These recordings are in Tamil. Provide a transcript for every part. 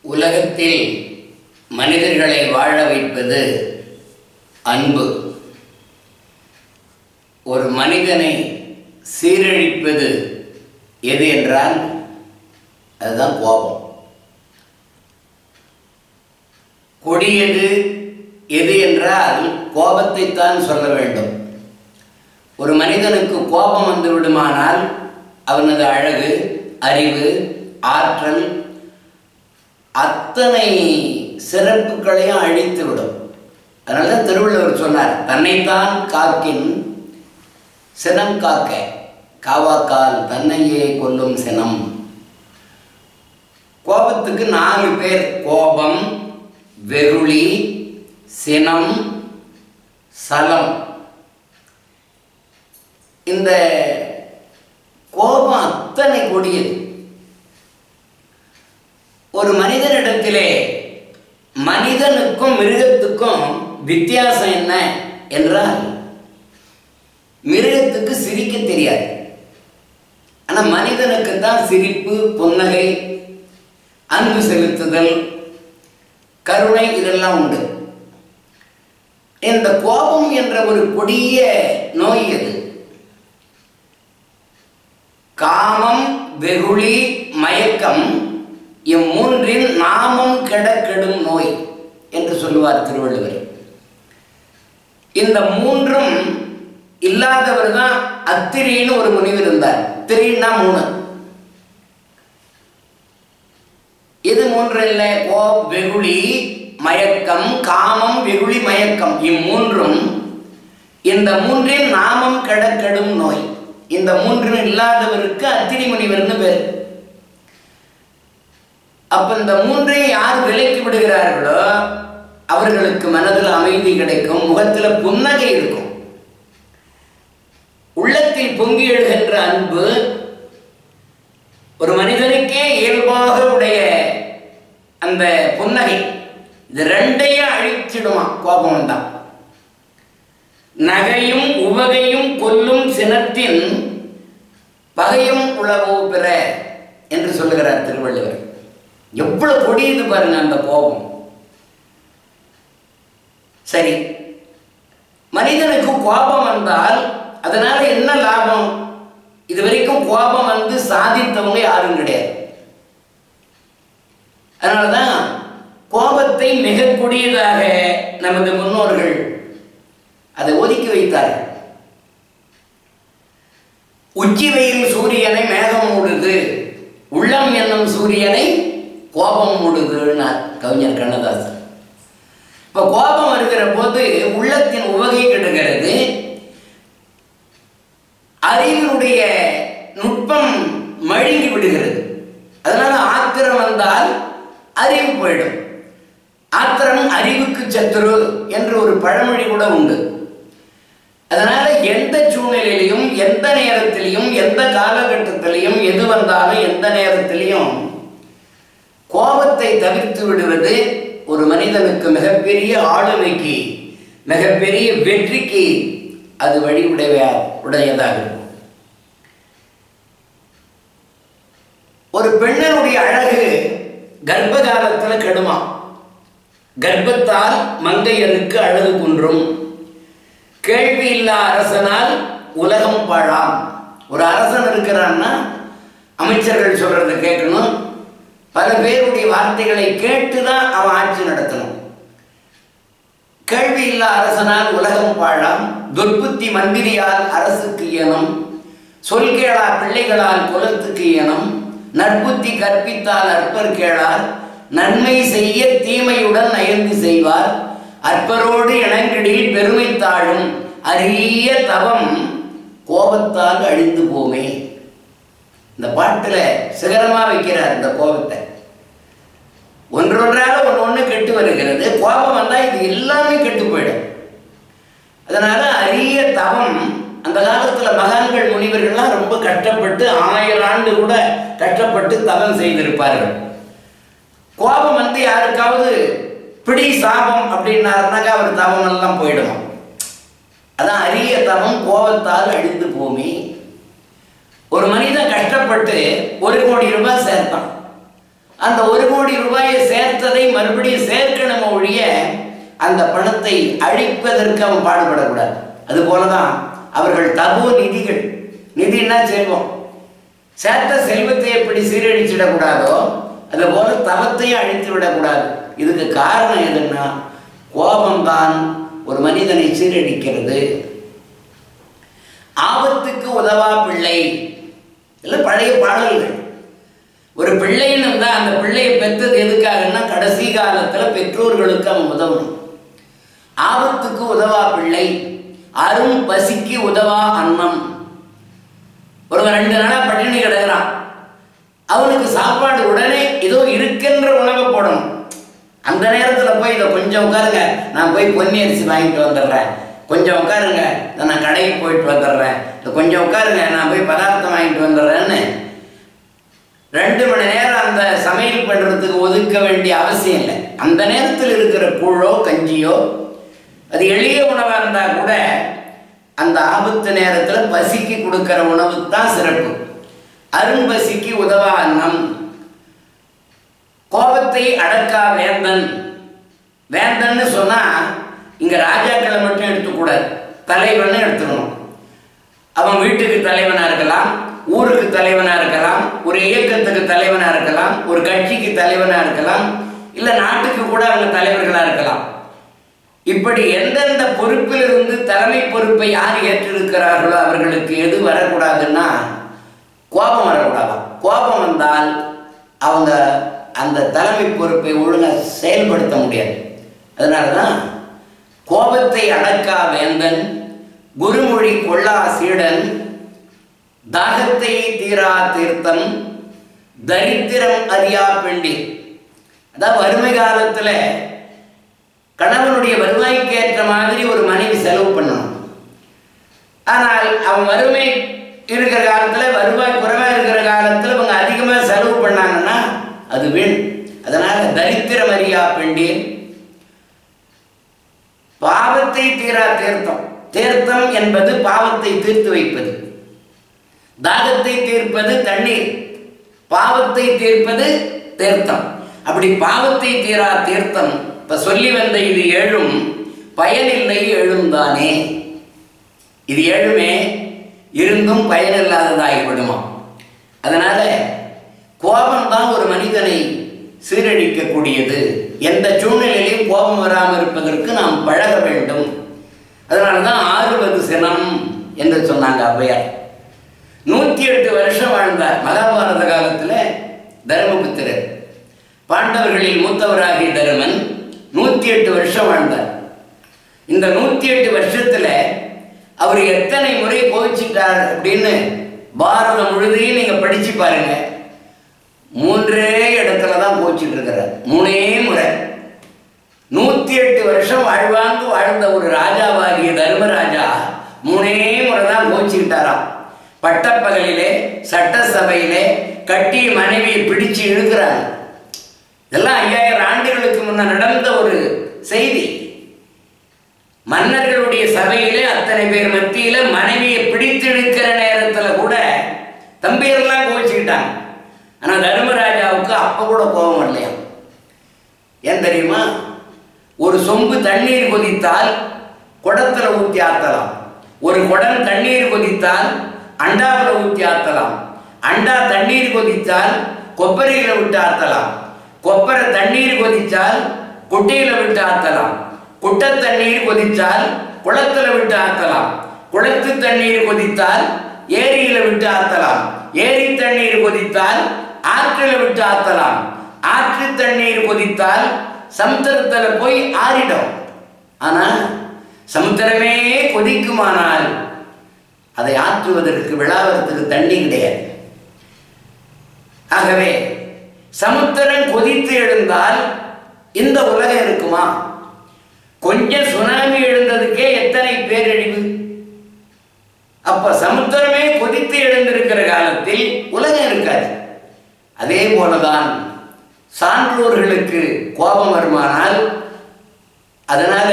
உலகத்தில் மனிதர்களை வாழ வைப்பது அன்பு ஒரு மனிதனை சீரழிப்பது எது என்றால் அதுதான் கோபம் கொடியது எது என்றால் கோபத்தைத்தான் சொல்ல வேண்டும் ஒரு மனிதனுக்கு கோபம் வந்து விடுமானால் அவனது அழகு அறிவு ஆற்றல் அத்தனை சிறப்புகளையும் அழித்து விடும் அதனால தான் திருவள்ளுவர் சொன்னார் தன்னைத்தான் காக்கின் சினம் காக்க காவாக்கால் தன்னையே கொல்லும் சினம் கோபத்துக்கு நாலு பேர் கோபம் வெகுளி சினம் சலம் இந்த கோபம் அத்தனை கொடியது ஒரு மனிதனிடத்திலே மனிதனுக்கும் மிருகத்துக்கும் வித்தியாசம் என்ன என்றால் மிருகத்துக்கு சிரிக்க தெரியாது ஆனால் மனிதனுக்கு தான் சிரிப்பு புன்னகை அன்பு செலுத்துதல் கருணை இதெல்லாம் உண்டு இந்த கோபம் என்ற ஒரு கொடிய நோய் அது காமம் வெகுளி மயக்கம் இம்மூன்றின் நாமம் கெடக்கெடும் நோய் என்று சொல்லுவார் திருவள்ளுவர் இந்த மூன்றும் இல்லாதவர் தான் அத்திரின்னு ஒரு முனிவர் இருந்தார் திரின்னா மூணு இது மூன்று இல்லை கோ வெகுளி மயக்கம் காமம் வெகுளி மயக்கம் இம்மூன்றும் இந்த மூன்றின் நாமம் கெடக்கெடும் நோய் இந்த மூன்றும் இல்லாதவருக்கு அத்திரி முனிவர்னு பேர் அப்ப இந்த மூன்றை யார் விலக்கி விடுகிறார்களோ அவர்களுக்கு மனதில் அமைதி கிடைக்கும் முகத்துல புன்னகை இருக்கும் உள்ளத்தில் பொங்கி எழுகின்ற அன்பு ஒரு மனிதனுக்கே இயல்பாக உடைய அந்த புன்னகை இது ரெண்டையும் அழிச்சிடுமா கோபம் தான் நகையும் உவகையும் கொல்லும் சினத்தின் பகையும் உளவோ பெற என்று சொல்லுகிறார் திருவள்ளுவர் எவ்வளவு கொடியது பாருங்க அந்த கோபம் சரி மனிதனுக்கு கோபம் வந்தால் அதனால என்ன லாபம் இது வரைக்கும் கோபம் வந்து சாதித்தவங்க யாரும் கிடையாது அதனாலதான் கோபத்தை மிக கொடியதாக நமது முன்னோர்கள் அதை ஒதுக்கி வைத்தார்கள் உச்சி வெயில் சூரியனை மேகம் மூடுது உள்ளம் என்னும் சூரியனை கோபம் மூடுதுன்னார் கவிஞர் கண்ணதாசன் இப்ப கோபம் வருகிற போது உள்ளத்தின் உவகை கெடுகிறது அறிவினுடைய நுட்பம் மழுங்கி விடுகிறது அதனால ஆத்திரம் வந்தால் அறிவு போயிடும் ஆத்திரம் அறிவுக்கு சத்துரு என்று ஒரு பழமொழி கூட உண்டு அதனால எந்த சூழ்நிலையிலையும் எந்த நேரத்திலையும் எந்த காலகட்டத்திலையும் எது வந்தாலும் எந்த நேரத்திலையும் கோபத்தை தவிர்த்து விடுவது ஒரு மனிதனுக்கு மிகப்பெரிய ஆளுமைக்கு மிகப்பெரிய வெற்றிக்கு அது வழி உடைய உடையதாக இருக்கும் ஒரு பெண்ணனுடைய அழகு கர்ப்ப காலத்தில் கெடுமா கர்ப்பத்தால் மங்கையருக்கு அழகு குன்றும் கேள்வி இல்லா அரசனால் உலகம் பாழாம் ஒரு அரசன் இருக்கிறான்னா அமைச்சர்கள் சொல்றத கேட்கணும் பல பேருடைய வார்த்தைகளை கேட்டு தான் அவன் ஆட்சி நடத்தணும் கேள்வி இல்லா அரசனால் உலகம் பாழாம் துர்புத்தி மந்திரியால் அரசுக்கு இயனம் சொல் கேளா பிள்ளைகளால் குலத்துக்கு இயனம் நட்புத்தி கற்பித்தால் அற்பர் கேளார் நன்மை செய்ய தீமையுடன் நயந்து செய்வார் அற்பரோடு இணங்கிடில் பெருமை தாழும் அரிய தவம் கோபத்தால் அழிந்து போமே இந்த பாட்டுல சிகரமா வைக்கிறார் இந்த கோபத்தை ஒன்றொன்றாக ஒன்று ஒன்று கெட்டு வருகிறது கோபம் வந்தா இது எல்லாமே கெட்டு போயிடும் அதனால அரிய தவம் அந்த காலத்துல மகான்கள் முனிவர்கள்லாம் ரொம்ப கஷ்டப்பட்டு ஆயிரம் ஆண்டு கூட கஷ்டப்பட்டு தவம் செய்திருப்பார்கள் கோபம் வந்து யாருக்காவது பிடி சாபம் அப்படின்னாருனாக்கா அவர் தவம் எல்லாம் போயிடும் அதான் அரிய தவம் கோபத்தால் அழிந்து போமே ஒரு மனிதன் கஷ்டப்பட்டு ஒரு கோடி ரூபாய் சேர்த்தான் அந்த ஒரு கோடி ரூபாயை சேர்த்ததை மறுபடியும் சேர்க்கணும் ஒழிய அந்த பணத்தை அழிப்பதற்கு அவன் பாடுபடக்கூடாது அது போலதான் அவர்கள் தபோ நிதிகள் நிதினா செல்வம் சேர்த்த செல்வத்தை எப்படி சீரழிச்சிடக்கூடாதோ அது போல தவத்தையும் அழித்து விடக்கூடாது இதுக்கு காரணம் எதுன்னா கோபம்தான் ஒரு மனிதனை சீரழிக்கிறது ஆபத்துக்கு உதவா பிள்ளை இதெல்லாம் பழைய பாடல்கள் ஒரு பிள்ளைன்னு தான் அந்த பிள்ளையை பெற்றது எதுக்காகன்னா கடைசி காலத்துல பெற்றோர்களுக்கு அவன் உதவணும் ஆபத்துக்கு உதவா பிள்ளை அரும் பசிக்கு உதவா அன்னம் ஒருவன் ரெண்டு நாளா பட்டினி கிடக்குறான் அவனுக்கு சாப்பாடு உடனே ஏதோ இருக்கின்ற உணவை போடணும் அந்த நேரத்துல போய் இதை கொஞ்சம் உட்காருங்க நான் போய் பொன்னி அரிசி வாங்கிட்டு வந்துடுறேன் கொஞ்சம் உட்காருங்க இதை நான் கடைக்கு போயிட்டு வந்துடுறேன் இதை கொஞ்சம் உட்காருங்க நான் போய் பதார்த்தம் வாங்கிட்டு வந்துடுறேன்னு ரெண்டு மணி நேரம் அந்த சமையல் பண்றதுக்கு ஒதுக்க வேண்டிய அவசியம் இல்லை அந்த நேரத்தில் இருக்கிற கூழோ கஞ்சியோ அது எளிய உணவா இருந்தா கூட அந்த ஆபத்து நேரத்துல பசிக்கு கொடுக்கிற உணவு தான் சிறப்பு அரும்பசிக்கு உதவா அன்னம் கோபத்தை அடக்கா வேந்தன் வேந்தன்னு சொன்னா இங்க ராஜாக்களை மட்டும் எடுத்துக்கூடாது தலைவன் எடுத்துக்கணும் அவன் வீட்டுக்கு தலைவனா இருக்கலாம் ஊருக்கு தலைவனா இருக்கலாம் ஒரு இயக்கத்துக்கு தலைவனா இருக்கலாம் ஒரு கட்சிக்கு தலைவனா இருக்கலாம் இல்ல நாட்டுக்கு கூட அவங்க தலைவர்களா இருக்கலாம் இப்படி எந்தெந்த பொறுப்பிலிருந்து தலைமை பொறுப்பை யார் ஏற்றிருக்கிறார்களோ அவர்களுக்கு எது வரக்கூடாதுன்னா கோபம் வரக்கூடாதாம் கோபம் வந்தால் அவங்க அந்த தலைமை பொறுப்பை ஒழுங்காக செயல்படுத்த முடியாது அதனால தான் கோபத்தை அடக்கா வேந்தன் குருமொழி கொள்ளா சீடன் தாகத்தை தீரா தீர்த்தம் தரித்திரம் அறியா பெண்டி அதாவது வறுமை காலத்துல கணவனுடைய வருவாய்க்கு ஏற்ற மாதிரி ஒரு மனைவி செலவு பண்ணணும் ஆனால் அவன் வறுமை இருக்கிற காலத்துல வருவாய் குறைவா இருக்கிற காலத்துல இவங்க அதிகமா செலவு பண்ணாங்கன்னா அது வீண் அதனால தரித்திரம் அறியா பெண்டேன் பாவத்தை தீரா தீர்த்தம் தீர்த்தம் என்பது பாவத்தை தீர்த்து வைப்பது தாகத்தை தீர்ப்பது தண்ணீர் பாவத்தை தீர்ப்பது தீர்த்தம் அப்படி பாவத்தை தீரா தீர்த்தம் இப்ப சொல்லி வந்த இது ஏழும் பயனில்லை எழுந்தானே இது ஏழுமே இருந்தும் பயனில்லாததாகி விடுமா அதனால கோபம் தான் ஒரு மனிதனை சீரழிக்கக்கூடியது எந்த சூழ்நிலையிலும் கோபம் வராமல் இருப்பதற்கு நாம் பழக வேண்டும் அதனால தான் ஆறுவது சினம் என்று சொன்னாங்க ஔவையார் நூத்தி எட்டு வருஷம் வாழ்ந்தார் மகாபாரத காலத்துல தர்மபுத்திரர் பாண்டவர்களில் மூத்தவராகிய தருமன் நூத்தி எட்டு வருஷம் வாழ்ந்தார் இந்த நூத்தி எட்டு வருஷத்துல அவர் எத்தனை முறை கோவிச்சிட்டார் அப்படின்னு பாரதம் முழுதையும் நீங்க படிச்சு பாருங்க மூன்றே இடத்துல தான் கோச்சிட்டு இருக்கிறார் மூணே முறை நூத்தி எட்டு வருஷம் வாழ்வாங்கு வாழ்ந்த ஒரு ராஜாவாகிய தர்மராஜா மூணே முறை தான் கோச்சிக்கிட்டாராம் பட்டப்பகலிலே சட்டசபையிலே கட்டி மனைவியை பிடிச்சு இழுக்கிறாங்க இதெல்லாம் ஐயாயிரம் ஆண்டுகளுக்கு முன்ன நடந்த ஒரு செய்தி மன்னர்களுடைய சபையிலே அத்தனை பேர் மத்தியில மனைவியை பிடித்து இழுக்கிற நேரத்துல கூட தம்பியர்லாம் கோவிச்சுக்கிட்டாங்க ஆனா தர்மராஜாவுக்கு அப்ப கூட கோபம் இல்லையா ஏன் தெரியுமா ஒரு சொம்பு தண்ணீர் கொதித்தால் குடத்துல ஊற்றி ஆத்தலாம் ஒரு குடம் தண்ணீர் கொதித்தால் அண்டாவில் ஊற்றி ஆத்தலாம் அண்டா தண்ணீர் கொதித்தால் கொப்பரையில விட்டு ஆத்தலாம் கொப்பரை தண்ணீர் கொதித்தால் குட்டையில விட்டு ஆத்தலாம் குட்டை தண்ணீர் கொதித்தால் குளத்துல விட்டு ஆத்தலாம் குளத்து தண்ணீர் கொதித்தால் ஏரியில விட்டு ஆத்தலாம் ஏரி தண்ணீர் கொதித்தால் ஆற்றில விட்டு ஆத்தலாம் ஆற்று தண்ணீர் கொதித்தால் சமுத்திரத்துல போய் ஆறிடும் ஆனா சமுத்திரமே கொதிக்குமானால் அதை ஆற்றுவதற்கு விழாவதற்கு தண்ணி கிடையாது ஆகவே சமுத்திரம் கொதித்து எழுந்தால் இந்த உலகம் இருக்குமா கொஞ்சம் சுனாமி எழுந்ததுக்கே எத்தனை பேரழிவு அப்ப சமுத்திரமே கொதித்து எழுந்திருக்கிற காலத்தில் உலகம் இருக்காது அதே போலதான் சான்றோர்களுக்கு கோபம் வருமானால் அதனால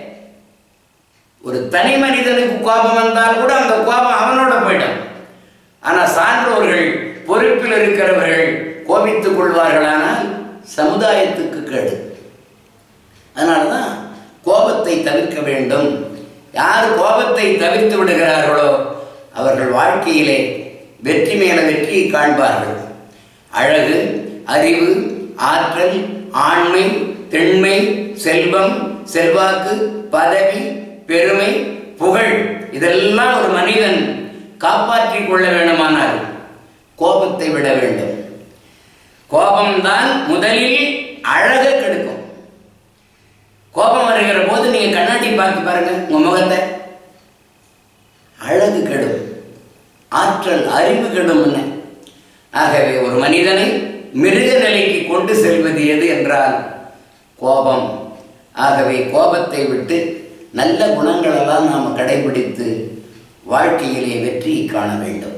ஒரு தனி மனிதனுக்கு கோபம் வந்தால் கூட அந்த கோபம் அவனோட போயிடும் ஆனா சான்றோர்கள் பொறுப்பில் இருக்கிறவர்கள் கோபித்துக் கொள்வார்களானால் சமுதாயத்துக்கு கேடு அதனால தான் கோபத்தை தவிர்க்க வேண்டும் யார் கோபத்தை தவிர்த்து விடுகிறார்களோ அவர்கள் வாழ்க்கையிலே வெற்றி மேல வெற்றியை காண்பார்கள் அழகு அறிவு ஆற்றல் ஆண்மை திண்மை செல்வம் செல்வாக்கு பதவி பெருமை புகழ் இதெல்லாம் ஒரு மனிதன் காப்பாற்றிக் கொள்ள வேண்டுமானால் கோபத்தை விட வேண்டும் கோபம்தான் முதலில் அழக கெடுக்கும் கோபம் வருகிற போது நீங்க கண்ணாடி பார்த்து பாருங்க உங்க முகத்தை அழகு கெடும் ஆற்றல் அறிவு கெடும் என்ன ஆகவே ஒரு மனிதனை மிருக நிலைக்கு கொண்டு செல்வது எது என்றால் கோபம் ஆகவே கோபத்தை விட்டு நல்ல குணங்களெல்லாம் நாம் கடைபிடித்து வாழ்க்கையிலே வெற்றி காண வேண்டும்